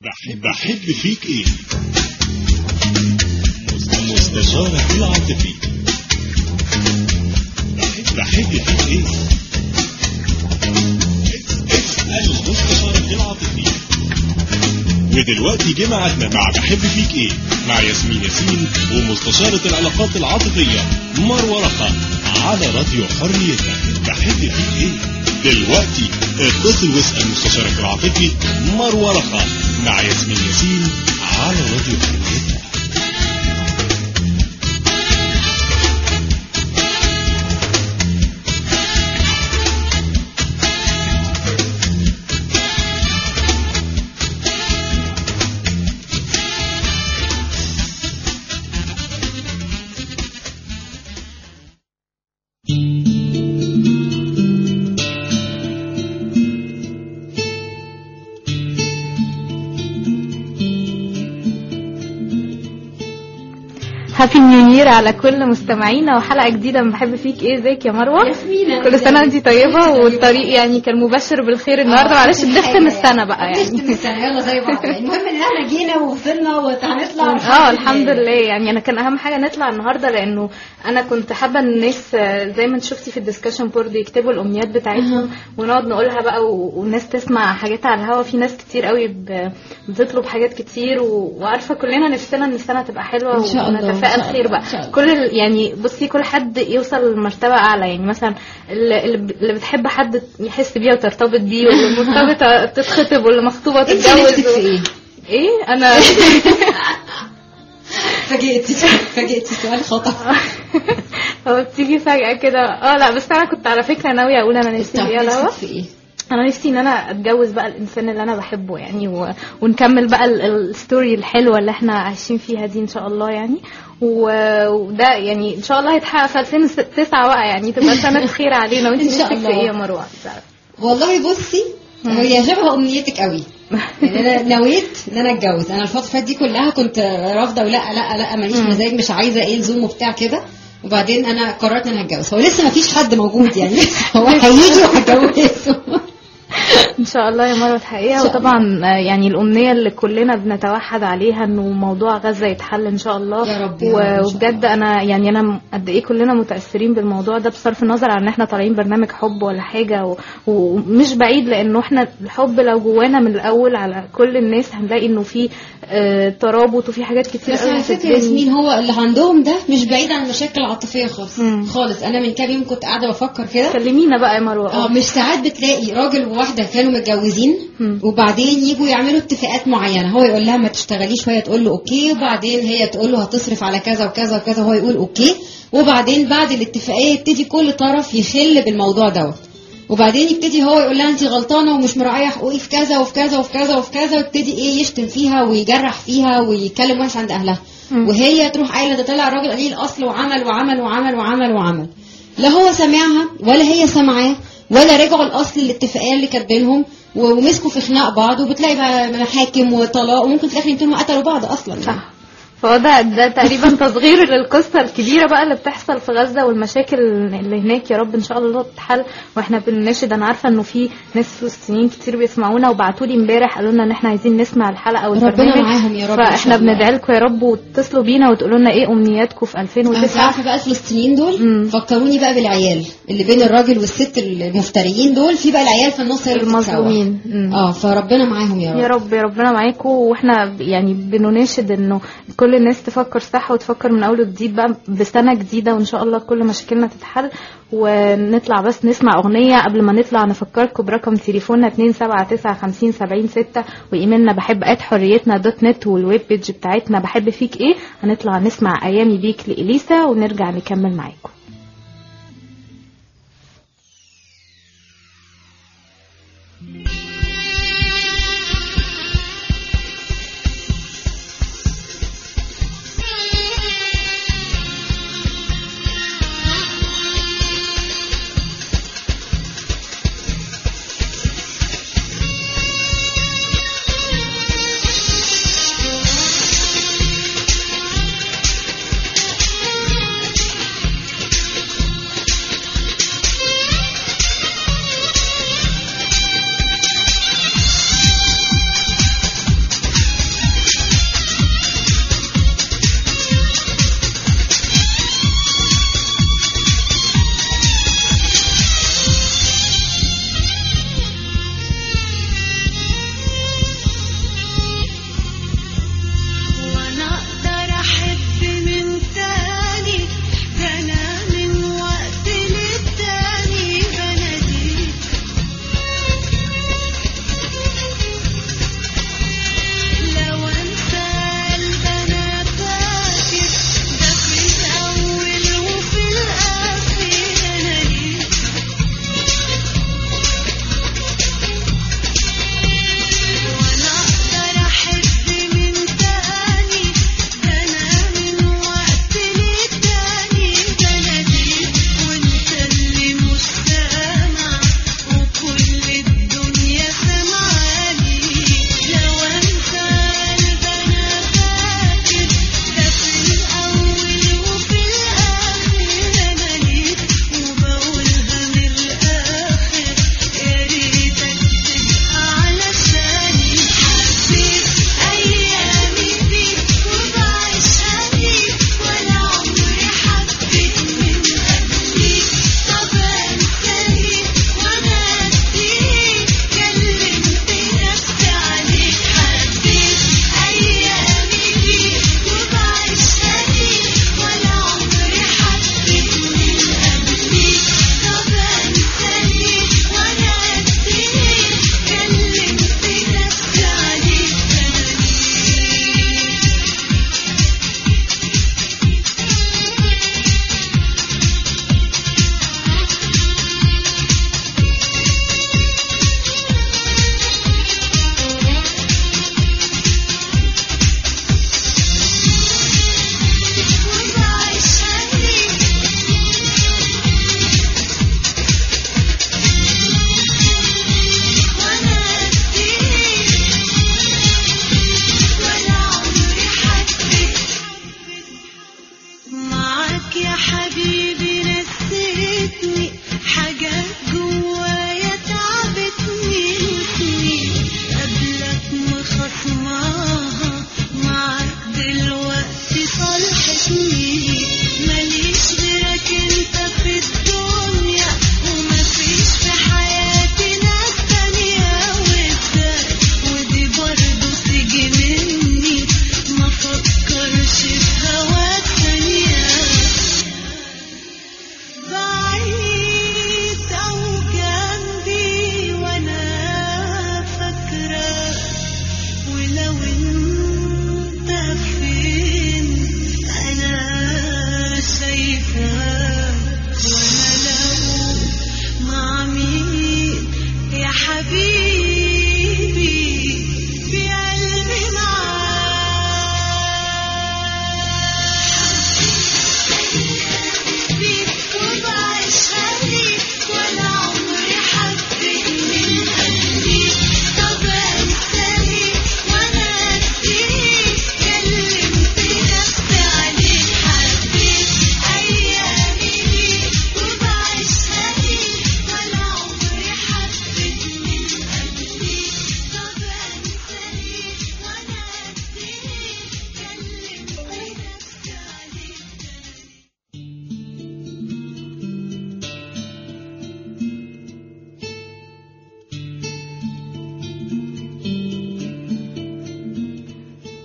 بحب بحب فيك ايه مستشارك العاطفي بحب بحب فيك ايه اسأل مستشارك العاطفي ودلوقتي جه ميعادنا مع بحب فيك ايه مع ياسمين ياسين ومستشارة العلاقات العاطفية مروة رخا على راديو حريتك بحب فيك ايه دلوقتي اتصل واسأل مستشارك العاطفي مروة رخا مع ياسمين ياسين على راديو حريتك هابي نيو يير على كل مستمعينا وحلقه جديده من بحب فيك ايه ازيك يا مروه ياسمينة. كل سنه وانت طيبه والطريق يعني كان مبشر بالخير النهارده معلش بنختم السنه بقى نختم يعني السنة يلا زي بعض المهم ان احنا جينا ووصلنا وهنطلع اه الحمد لله يعني انا كان اهم حاجه نطلع النهارده لانه انا كنت حابه ان الناس آه، زي ما انت شفتي في الديسكشن بورد يكتبوا الامنيات بتاعتهم ونقعد نقولها بقى و- والناس تسمع حاجات على الهوا في ناس كتير قوي ب- بتطلب حاجات كتير و- وعارفه كلنا نفسنا ان السنه تبقى حلوه إن شاء الله، إن ونتفائل شاء خير الله، بقى إن شاء الله. كل ال- يعني بصي كل حد يوصل لمرتبه اعلى يعني مثلا اللي, اللي بتحب حد يحس بيها وترتبط بيه واللي مرتبطه تتخطب واللي مخطوبه انت تتجوز نفسك في ايه؟ ايه انا فاجئتي فاجئتي سؤال خطأ هو بتيجي فجأة كده اه لا بس انا كنت على فكرة ناوية اقول انا نفسي في ايه نفسك لهوا في ايه؟ انا نفسي ان انا اتجوز بقى الانسان اللي انا بحبه يعني و... ونكمل بقى ال- الستوري الحلوة اللي احنا عايشين فيها دي ان شاء الله يعني و... وده يعني ان شاء الله هيتحقق في 2009 بقى يعني تبقى سنة خير علينا وانت إن شاء نفسك في الله. ايه يا مروة والله بصي هي شبه امنيتك قوي يعني انا نويت ان انا اتجوز انا الفتره اللي فاتت دي كلها كنت رافضه ولا لا لا ماليش مم. مزاج مش عايزه ايه لزوم وبتاع كده وبعدين انا قررت ان انا هتجوز هو لسه ما فيش حد موجود يعني هو هيجي وهتجوزه ان شاء الله يا مروه تحققيها إن شاء وطبعا آه، يعني الامنيه اللي كلنا بنتوحد عليها انه موضوع غزه يتحل ان شاء الله يا رب، يا رب، إن شاء وبجد انا يعني انا م- قد ايه كلنا متاثرين بالموضوع ده بصرف النظر عن ان احنا طالعين برنامج حب ولا حاجه و... ومش بعيد لانه احنا الحب لو جوانا من الاول على كل الناس هنلاقي انه في آه، ترابط وفي حاجات كتير بس قوي على في فكره الدنيا. ياسمين هو اللي عندهم ده مش بعيد عن المشاكل العاطفيه خالص مم. خالص انا من كام يوم كنت قاعده بفكر كده كلمينا بقى يا مروه اه مش ساعات بتلاقي راجل وواحده كانوا متجوزين مم. وبعدين يجوا يعملوا اتفاقات معينه هو يقول لها ما تشتغليش وهي تقول له اوكي وبعدين هي تقول له هتصرف على كذا وكذا وكذا وهو يقول اوكي وبعدين بعد الاتفاقيه يبتدي كل طرف يخل بالموضوع دوت وبعدين يبتدي هو يقول لها انت غلطانه ومش مراعيه حقوقي في كذا وفي كذا وفي كذا وفي كذا ويبتدي ايه يشتم فيها ويجرح فيها ويتكلم وحش عند اهلها مم. وهي تروح قايله ده طلع راجل قليل اصل وعمل وعمل وعمل وعمل وعمل لا هو سامعها ولا هي سامعاه ولا رجعوا الاصل الاتفاقيه اللي كانت بينهم ومسكوا في خناق بعض وبتلاقي بقى محاكم وطلاق وممكن في الاخر ينتهوا قتلوا بعض اصلا يعني. صح فهو ده ده تقريبا تصغير للقصه الكبيره بقى اللي بتحصل في غزه والمشاكل اللي هناك يا رب ان شاء الله تتحل واحنا بنناشد انا عارفه انه في ناس فلسطينيين كتير بيسمعونا وبعتوا لي امبارح قالوا لنا ان احنا عايزين نسمع الحلقه والبرنامج معاهم يا رب إن شاء فاحنا الله. بندعي لكم يا رب وتتصلوا بينا وتقولوا لنا ايه امنياتكم في انت 2009 عارفه بقى الفلسطينيين دول مم. فكروني بقى بالعيال اللي بين الراجل والست المفتريين دول في بقى العيال في النص هي اللي بتتسوح. المظلومين مم. اه فربنا معاهم يا رب يا رب يا ربنا معاكم واحنا ب- يعني بنناشد انه كل الناس تفكر صح وتفكر من اول وجديد بقى بسنه جديده وان شاء الله كل مشاكلنا تتحل ونطلع بس نسمع اغنيه قبل ما نطلع نفكركم برقم تليفوننا 2795070 وايميلنا بحب ات حريتنا دوت نت والويب بيج بتاعتنا بحب فيك ايه هنطلع نسمع ايامي بيك لاليسا ونرجع نكمل معاكم Thank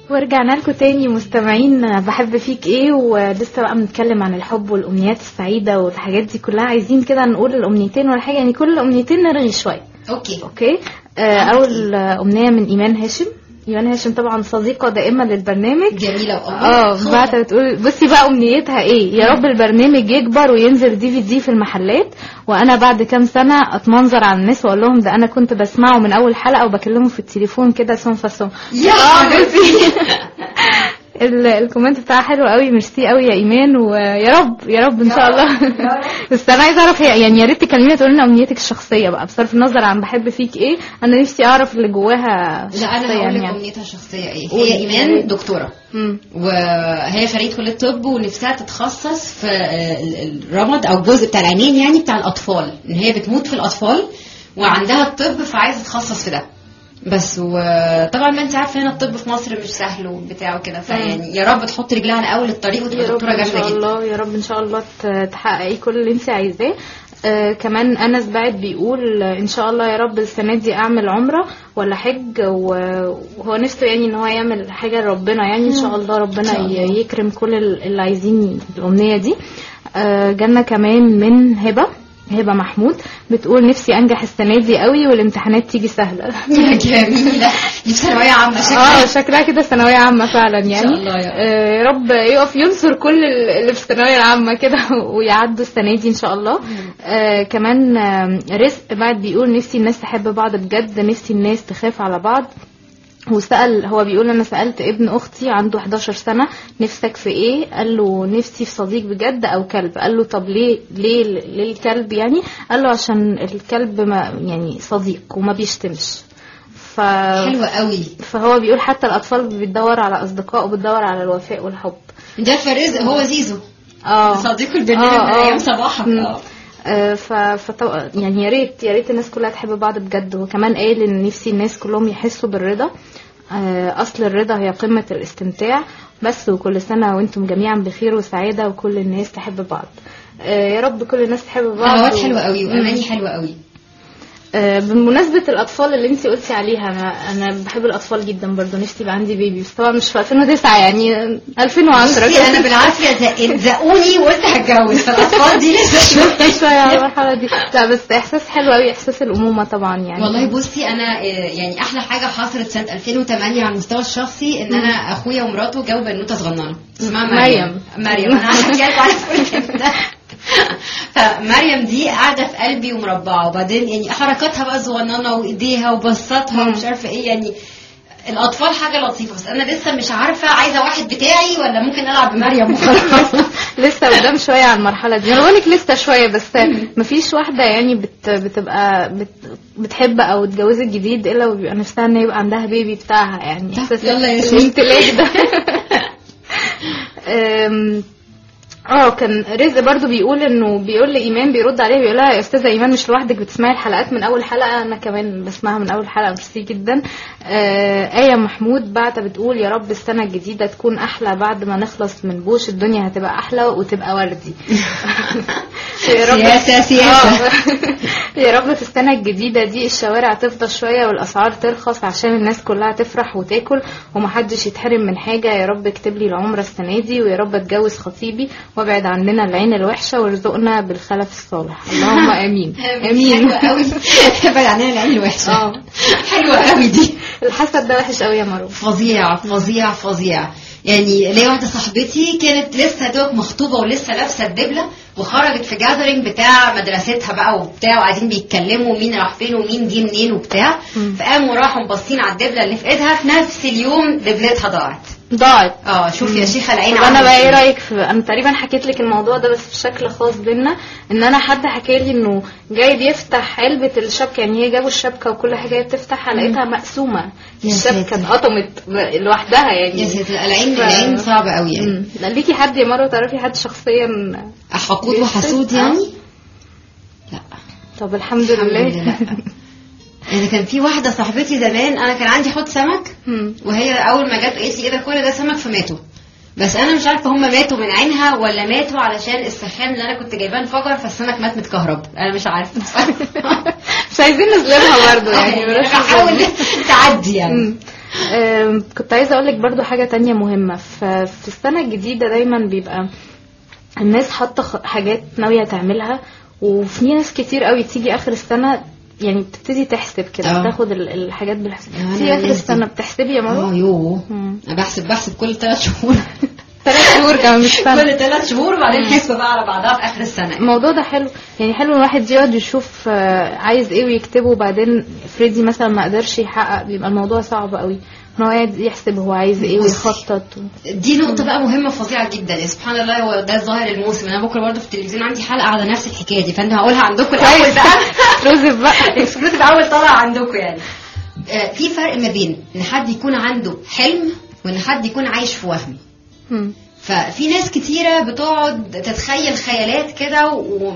ورجعنا لكم تاني مستمعين بحب فيك ايه ولسه بقى بنتكلم عن الحب والامنيات السعيده والحاجات دي كلها عايزين كده نقول الامنيتين ولا حاجه يعني كل الامنيتين نرغي شويه اوكي اوكي آه اول امنيه من ايمان هاشم ايمان هاشم طبعا صديقه دائمه للبرنامج جميله اه بعد بتقول بصي بقى امنيتها ايه يا رب البرنامج يكبر وينزل دي في دي في المحلات وانا بعد كام سنه اتمنظر على الناس واقول لهم ده انا كنت بسمعه من اول حلقه وبكلمه في التليفون كده سون فاسون يا اه بصي ال- الكومنت بتاعها حلو قوي ميرسي قوي يا ايمان ويا رب يا رب ان شاء الله بس انا عايزه اعرف هي يعني يا ريت تكلمينا تقول لنا امنيتك الشخصيه بقى بصرف النظر عن بحب فيك ايه انا نفسي اعرف اللي جواها لا انا شخصياً هقول لك يعني امنيتها الشخصيه ايه قولي. هي ايمان دكتوره مم. وهي خريجة كلية طب ونفسها تتخصص في آه، ال- الرمد او الجزء بتاع العينين يعني بتاع الاطفال ان هي بتموت في الاطفال وعندها الطب فعايزه تتخصص في ده بس وطبعا ما انت عارفه هنا الطب في مصر مش سهل وبتاع وكده فيعني يا رب تحط رجلها على اول الطريق وتبقى يا رب دكتوره ان شاء جامده جدا الله يا رب ان شاء الله ت- تحققي كل اللي انت عايزاه آه كمان انس بعد بيقول آه، ان شاء الله يا رب السنه دي اعمل عمره ولا حج و- وهو نفسه يعني ان هو يعمل حاجه لربنا يعني ان شاء الله ربنا شاء الله. ي- يكرم كل ال- اللي عايزين الامنيه دي آه جالنا كمان من هبه هبه محمود بتقول نفسي انجح السنه دي قوي والامتحانات تيجي سهله جميله دي في ثانويه عامه اه شكلها شكلها كده ثانويه عامه فعلا يعني شاء الله يا رب. آه، يا رب يقف ينصر كل ال- اللي في الثانويه العامه كده ويعدوا السنه دي ان شاء الله آه كمان آه، رزق بعد بيقول نفسي الناس تحب بعض بجد نفسي الناس تخاف على بعض وسأل هو بيقول انا سألت ابن اختي عنده 11 سنة نفسك في ايه قال له نفسي في صديق بجد او كلب قال له طب ليه ليه ليه الكلب يعني قال له عشان الكلب ما يعني صديق وما بيشتمش ف حلوه قوي فهو بيقول حتى الاطفال بتدور على اصدقاء وبتدور على الوفاء والحب ده فرزق هو زيزو اه صديق البرنامج آه، من آه. ايام صباحك مم. اه آه، ف فطو... يعني يا ريت يا ريت الناس كلها تحب بعض بجد وكمان قال ان نفسي الناس كلهم يحسوا بالرضا آه، اصل الرضا هي قمة الاستمتاع بس وكل سنة وانتم جميعا بخير وسعادة وكل الناس تحب بعض آه، يا رب كل الناس تحب بعض حلوات و- حلوه قوي مم. واماني حلوه قوي آه، بمناسبة الأطفال اللي انتي قلتي عليها أنا أنا بحب الأطفال جدا برضو نفسي يبقى عندي بيبي بس طبعا مش في 2009 يعني 2010 بصي انا بالعافيه زق- زقوني وقلت هتجوز فالاطفال دي لسه شويه شوية على المرحلة دي لا بس إحساس حلو أوي إحساس الأمومة طبعا يعني والله بصي انا آه، يعني احلى حاجه حصلت سنه 2008 على المستوى الشخصي ان انا اخويا ومراته جابوا بنوته صغننه اسمها مريم مريم. مريم انا هحكي لكم على الفيلم ده فمريم دي قاعده في قلبي ومربعه وبعدين يعني حركاتها بقى صغننه وايديها وبسطها ومش عارفه ايه يعني الاطفال حاجه لطيفه بس انا لسه مش عارفه عايزه واحد بتاعي ولا ممكن العب بمريم وخلاص لسه قدام شوية على المرحلة دي أنا بقولك لسه شوية بس مفيش واحدة يعني بت بتبقى بت بتحب أو اتجوزت جديد إلا وبيبقى نفسها إن يبقى عندها بيبي بتاعها يعني طب إحساس يلا يا شيخ. الامتلاك ده أم، اه كان رزق برضو بيقول انه بيقول لايمان بيرد عليها بيقول لها يا استاذه ايمان مش لوحدك بتسمعي الحلقات من اول حلقه انا كمان بسمعها من اول حلقه ميرسي جدا آه ايه محمود بعد بتقول يا رب السنه الجديده تكون احلى بعد ما نخلص من بوش الدنيا هتبقى احلى وتبقى وردي يا سياسة، سياسة. آه. يا رب في السنه الجديده دي الشوارع تفضى شويه والاسعار ترخص عشان الناس كلها تفرح وتاكل ومحدش يتحرم من حاجه يا رب اكتب لي العمره السنه دي ويا رب اتجوز خطيبي وابعد عننا العين الوحشه وارزقنا بالخلف الصالح اللهم امين امين حلوه قوي ابعد عنها العين الوحشه اه حلوه قوي دي الحسد ده وحش قوي يا مروه فظيع فظيع فظيع يعني ليا واحده صاحبتي كانت لسه دوك مخطوبه ولسه لابسه الدبله وخرجت في جاذرينج بتاع مدرستها بقى وبتاع وقاعدين بيتكلموا مين راح فين ومين جه منين وبتاع فقاموا راحوا مبصين على الدبله اللي في ايدها في نفس اليوم دبلتها ضاعت ضاعت اه شوفي يا شيخه العين طب انا عملت بقى ايه إيه. رايك في انا تقريبا حكيت لك الموضوع ده بس بشكل خاص بينا ان انا حد حكى لي انه جاي بيفتح علبه الشبكه يعني هي جابوا الشبكه وكل حاجه هي بتفتحها لقيتها مقسومه يا الشبكه ساتر. اتقطمت لوحدها يعني يا ساتر العين ف- العين صعبه قوي يعني مم. لا ليكي حد يا مروه تعرفي حد شخصيا حقود وحسود آه. يعني لا طب الحمد الحمد لله لله لا. يعني كان في واحده صاحبتي زمان انا كان عندي حوض سمك مم. وهي اول ما جت قالت لي ايه ده كل ده سمك فماتوا بس انا مش عارفه هم ماتوا من عينها ولا ماتوا علشان السخان اللي انا كنت جايباه انفجر فالسمك مات متكهرب انا مش عارفه مش عايزين نظلمها برضه يعني يعني بلاش بحاول نظلمها. تعدي يعني مم. آم، كنت عايزه اقول لك برضو حاجه تانية مهمه ف- في السنه الجديده دايما بيبقى الناس حاطه خ- حاجات ناويه تعملها وفي ناس كتير قوي تيجي اخر السنه يعني بتبتدي تحسب كده آه. تاخد ال- الحاجات بالحساب يا أنا تيجي اخر الناس دي. السنه بتحسبي يا اه مروه يوه مم. انا بحسب بحسب كل ثلاث شهور ثلاث شهور كمان مش سنه كل ثلاث شهور وبعدين حسبه بقى على بعضها في اخر السنه الموضوع ده حلو يعني حلو ان الواحد يقعد يشوف آه، عايز ايه ويكتبه وبعدين فريدي مثلا ما قدرش يحقق بيبقى الموضوع صعب قوي ان هو قاعد يحسب هو عايز ايه بصي. ويخطط و... دي نقطة بقى مهمة فظيعة جدا سبحان الله هو ده ظاهر الموسم انا بكرة برضه في التلفزيون عندي حلقة على نفس الحكاية دي فانا هقولها عندكم الاول بقى روزف بقى الاكسكلوسيف اول طالع عندكم يعني آه، في فرق ما بين ان حد يكون عنده حلم وان حد يكون عايش في وهم مم. ففي ناس كتيرة بتقعد تتخيل خيالات كده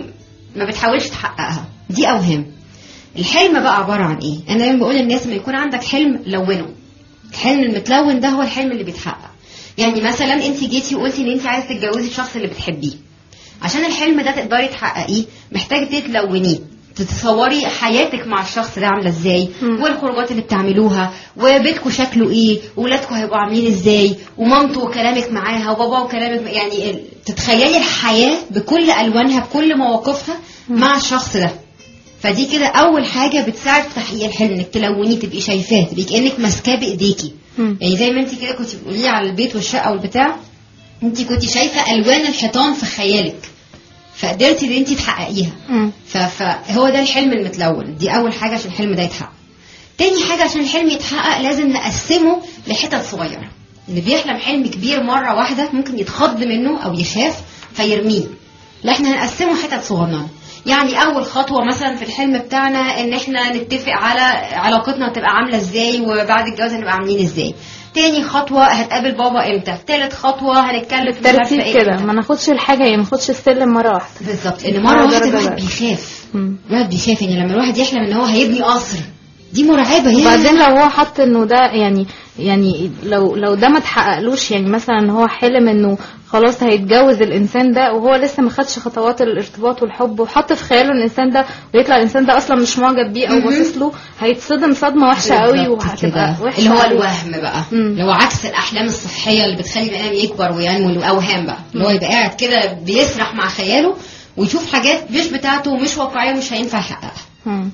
وما بتحاولش تحققها دي أوهام الحلم بقى عبارة عن ايه انا دايما بقول للناس لما يكون عندك حلم لونه الحلم المتلون ده هو الحلم اللي بيتحقق يعني مثلا انت جيتي وقلتي ان انت عايزه تتجوزي الشخص اللي بتحبيه عشان الحلم ده تقدري تحققيه محتاجه تلونيه تتصوري حياتك مع الشخص ده عامله ازاي مم. والخروجات اللي بتعملوها وبيتكم شكله ايه وولادكم هيبقوا عاملين ازاي ومامته وكلامك معاها وبابا وكلامك مع- يعني ال- تتخيلي الحياه بكل الوانها بكل مواقفها مع الشخص ده فدي كده اول حاجه بتساعد في تحقيق الحلم انك تلونيه تبقي شايفاه تبقي كانك ماسكاه بايديكي مم. يعني زي ما انت كده كنت بتقولي على البيت والشقه والبتاع انت كنت شايفه الوان الحيطان في خيالك فقدرتي ان انت تحققيها مم. ف- فهو ده الحلم المتلون دي اول حاجه عشان الحلم ده يتحقق تاني حاجه عشان الحلم يتحقق لازم نقسمه لحتت صغيره اللي بيحلم حلم كبير مره واحده ممكن يتخض منه او يخاف فيرميه لا احنا هنقسمه حتت صغننه يعني اول خطوه مثلا في الحلم بتاعنا ان احنا نتفق على علاقتنا هتبقى عامله ازاي وبعد الجواز هنبقى عاملين ازاي تاني خطوه هتقابل بابا امتى تالت خطوه هنتكلم في مش عارفة ترتيب ايه كده إمتى. ما ناخدش الحاجه يعني ما ناخدش السلم مره واحده بالظبط ان مره واحده درجة الواحد درجة. بيخاف مم. الواحد بيخاف يعني لما الواحد يحلم ان هو هيبني قصر دي مرعبه يا وبعدين لو هو حط انه ده يعني يعني لو لو ده ما اتحققلوش يعني مثلا ان هو حلم انه خلاص هيتجوز الانسان ده وهو لسه ما خدش خطوات الارتباط والحب وحط في خياله الانسان ده ويطلع الانسان ده اصلا مش معجب بيه او مهم. باصص له هيتصدم صدمه وحشه قوي بالظبط وهتبقى كده. وحشه اللي هو عليه. الوهم بقى مم. اللي هو عكس الاحلام الصحيه اللي بتخلي البني ادم يكبر وينمو الاوهام بقى اللي هو يبقى قاعد كده بيسرح مع خياله ويشوف حاجات مش بتاعته ومش واقعيه ومش هينفع يحققها مم.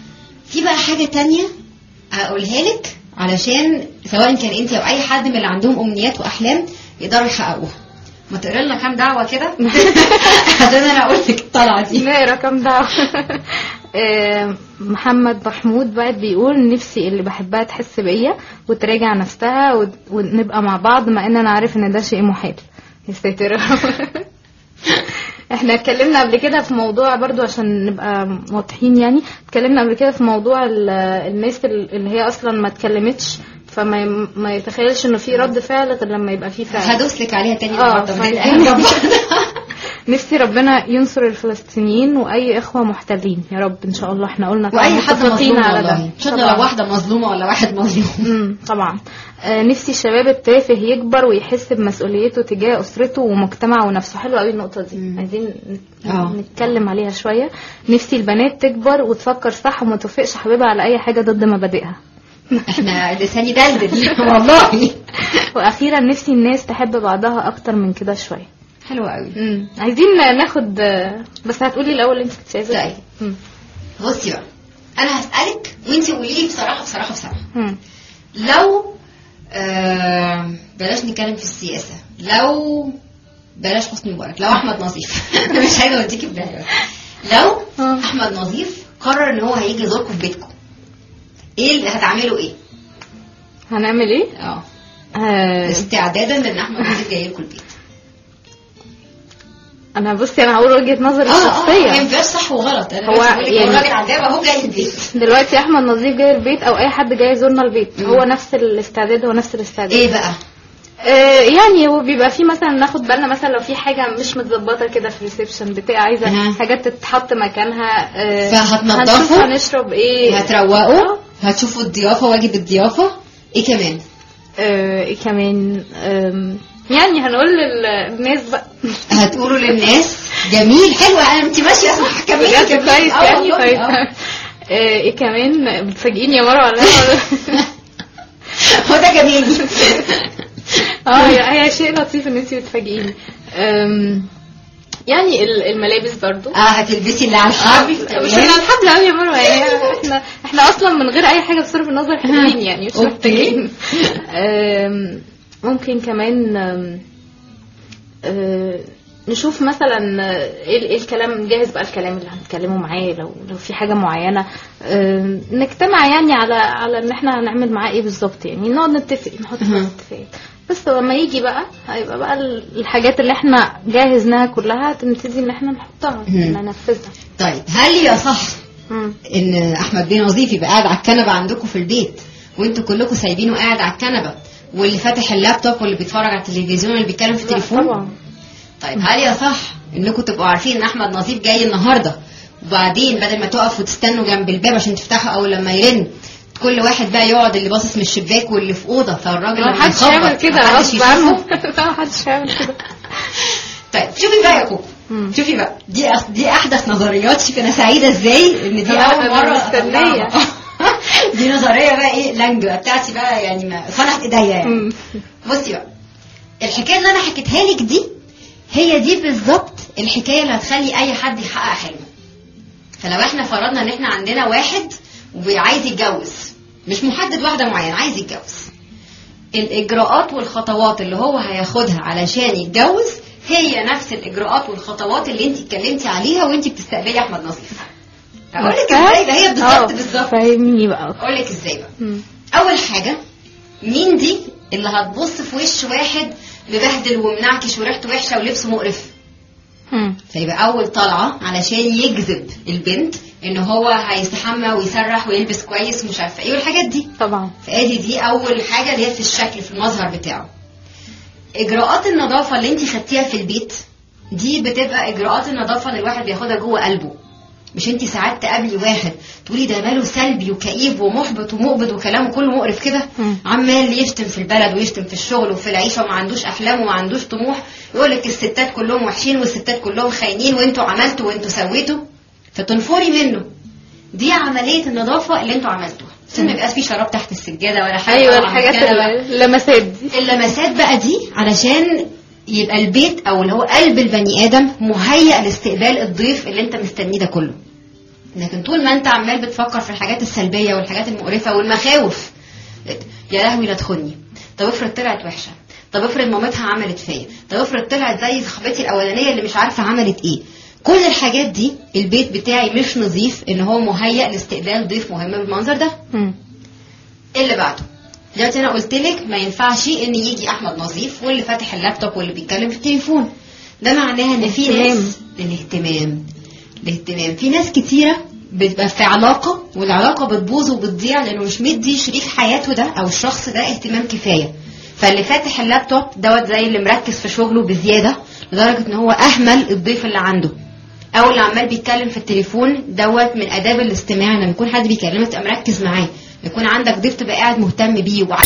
في بقى حاجه تانية هقولها لك علشان سواء كان انت او اي حد من اللي عندهم امنيات واحلام يقدروا يحققوها ما تقرا لنا كام دعوه كده عشان انا اقول لك الطلعه دي نقرا كام دعوة آه، محمد محمود بعد بيقول نفسي اللي بحبها تحس بيا وتراجع نفسها ود- ونبقى مع بعض مع ان انا عارف ان ده شيء محال يا ساتر احنا اتكلمنا قبل كده في موضوع برضو عشان نبقى واضحين يعني اتكلمنا قبل كده في موضوع ال- الناس ال- اللي هي اصلا ما اتكلمتش فما ي- ما يتخيلش انه في رد فعل غير لما يبقى في فعل هدوس لك عليها تاني اه النهارده فعايزين- بنتقابل مع بعض. نفسي ربنا ينصر الفلسطينيين واي اخوه محتلين يا رب ان شاء الله احنا قلنا طبعاً واي حد متفقين مظلوم على والله ده ان شاء طبعاً. الله لو واحده مظلومه ولا واحد مظلوم امم طبعا آه نفسي الشباب التافه يكبر ويحس بمسؤوليته تجاه اسرته ومجتمعه ونفسه حلوه قوي النقطه دي مم. عايزين نت- آه. نتكلم عليها شويه نفسي البنات تكبر وتفكر صح وما توافقش حبيبها على اي حاجه ضد مبادئها احنا لساني دلدل والله واخيرا نفسي الناس تحب بعضها اكتر من كده شويه حلوه قوي امم عايزين ناخد آه، بس هتقولي الاول انت كنت عايزه طيب. إيه؟ مم. بصي بقى انا هسالك وانت قولي لي بصراحه بصراحه بصراحه مم. لو آه بلاش نتكلم في السياسه لو بلاش حسني مبارك لو احمد نظيف انا مش عايزه اوديكي في داهيه لو آه. احمد نظيف قرر ان هو هيجي يزوركم في بيتكم ايه اللي هتعملوا ايه؟ هنعمل ايه؟ اه آه استعدادا لان احمد نظيف جاي لكم البيت انا بصي انا هقول وجهه نظري اه اه ما الشخصيه ينفعش صح وغلط انا هو بس بقول لك يعني- هو الراجل عجاب اهو جاي البيت دلوقتي احمد نظيف جاي البيت او اي حد جاي يزورنا البيت مم. هو نفس الاستعداد هو نفس الاستعداد ايه بقى؟ آه يعني هو بيبقى في مثلا ناخد بالنا مثلا لو في حاجه مش متظبطه كده في الريسبشن بتاع عايزه أها. حاجات تتحط مكانها آه فهتنضفوا؟ هنشوف هنشرب ايه هتروقوا هتشوفوا الضيافه واجب الضيافه ايه كمان؟ آه إيه كمان آم، يعني هنقول للناس بقى هتقولوا للناس جميل حلو انا انت ماشيه صح كملي بجد كملي. كويس آه يعني والله، طيب آه. آه، ايه كمان بتفاجئيني يا مروه ولا ولا- هو ده جميل اه هي هي شيء لطيف ان انت بتفاجئيني أم، يعني ال- الملابس برضو اه هتلبسي اللي على الحرف مش على الحبل قوي يا مروه يعني احنا احنا اصلا من غير اي حاجه بصرف النظر حلوين يعني مش أوكي. محتاجين أم، ممكن كمان أم، أه، نشوف مثلا آه، ايه إيه الكلام نجهز بقى الكلام اللي هنتكلمه معاه لو لو في حاجه معينه أم، نجتمع يعني على على ان احنا هنعمل معاه ايه بالظبط يعني نقعد نتفق نحط أها. بس اتفاقات بس لما يجي بقى هيبقى بقى ال- الحاجات اللي احنا جهزناها كلها تبتدي ان احنا نحطها مهم. ننفذها طيب هل يصح مم. ان احمد بيه نظيف يبقى قاعد على الكنبه عندكم في البيت وانتوا كلكم سايبينه قاعد على الكنبه واللي فاتح اللابتوب واللي بيتفرج على التلفزيون واللي بيتكلم في لا التليفون طبعا طيب هل يصح انكم تبقوا عارفين ان احمد نظيف جاي النهارده وبعدين بدل ما تقفوا تستنوا جنب الباب عشان تفتحوا اول لما يرن كل واحد بقى يقعد اللي باصص من الشباك واللي في اوضه فالراجل ما لما حدش يخبط يعمل كده محدش غصب يشوفه. عنه لا ما حدش يعمل كده طيب شوفي بقى يا كوكو مم. شوفي بقى دي أص- دي احدث نظريات شوفي انا سعيده ازاي ان دي أنا- اول أنا مره مستنية. أطلعها. دي نظريه بقى ايه لانج بقى بتاعتي بقى يعني ما فتحت ايديا يعني مم. بصي بقى الحكايه اللي انا حكيتها لك دي هي دي بالظبط الحكايه اللي هتخلي اي حد يحقق حلمه فلو احنا فرضنا ان احنا عندنا واحد وعايز يتجوز مش محدد واحده معينه عايز يتجوز الاجراءات والخطوات اللي هو هياخدها علشان يتجوز هي نفس الاجراءات والخطوات اللي انت اتكلمتي عليها وانت بتستقبلي احمد نظيف اقول لك ازاي ده هي آه، بالظبط بالظبط فاهميني بقى اقول لك ازاي بقى مم. اول حاجه مين دي اللي هتبص في وش واحد مبهدل ومنعكش وريحته وحشه ولبسه مقرف مم. فيبقى اول طلعه علشان يجذب البنت ان هو هيستحمى ويسرح ويلبس كويس ومش عارفه ايه والحاجات دي طبعا فادي دي اول حاجه اللي هي في الشكل في المظهر بتاعه اجراءات النظافه اللي انت خدتيها في البيت دي بتبقى اجراءات النظافه اللي الواحد بياخدها جوه قلبه مش انت ساعات تقابلي واحد تقولي ده ماله سلبي وكئيب ومحبط ومقبض وكلامه كله مقرف كده مم. عمال يشتم في البلد ويشتم في الشغل وفي العيشه وما عندوش احلام وما عندوش طموح يقول لك الستات كلهم وحشين والستات كلهم خاينين وانتوا عملتوا وانتوا سويتوا فتنفري منه دي عمليه النظافه اللي انتوا عملتوها عشان ما يبقاش في شراب تحت السجاده ولا حاجه ايوه طبعاً الحاجات كده بقى. ال- اللمسات دي اللمسات بقى دي علشان يبقى البيت او اللي هو قلب البني ادم مهيأ لاستقبال الضيف اللي انت مستنيه ده كله لكن طول ما انت عمال بتفكر في الحاجات السلبيه والحاجات المقرفه والمخاوف يا لهوي لا تخني طب افرض طلعت وحشه طب افرض مامتها عملت فيا طب افرض طلعت زي صاحبتي الاولانيه اللي مش عارفه عملت ايه كل الحاجات دي البيت بتاعي مش نظيف ان هو مهيأ لاستقبال ضيف مهم بالمنظر ده مم. ايه اللي بعده دلوقتي انا قلت لك ما ينفعش ان يجي احمد نظيف واللي فاتح اللابتوب واللي بيتكلم في التليفون ده معناها ان في اهتمام. ناس الاهتمام الاهتمام في ناس كتيره بتبقى في علاقه والعلاقه بتبوظ وبتضيع لانه مش مدي شريك حياته ده او الشخص ده اهتمام كفايه فاللي فاتح اللابتوب دوت زي اللي مركز في شغله بزياده لدرجه ان هو اهمل الضيف اللي عنده او اللي عمال بيتكلم في التليفون دوت من اداب الاستماع لما يكون حد بيكلمك تبقى مركز معاه يكون عندك ضيف تبقى قاعد مهتم بيه وعايز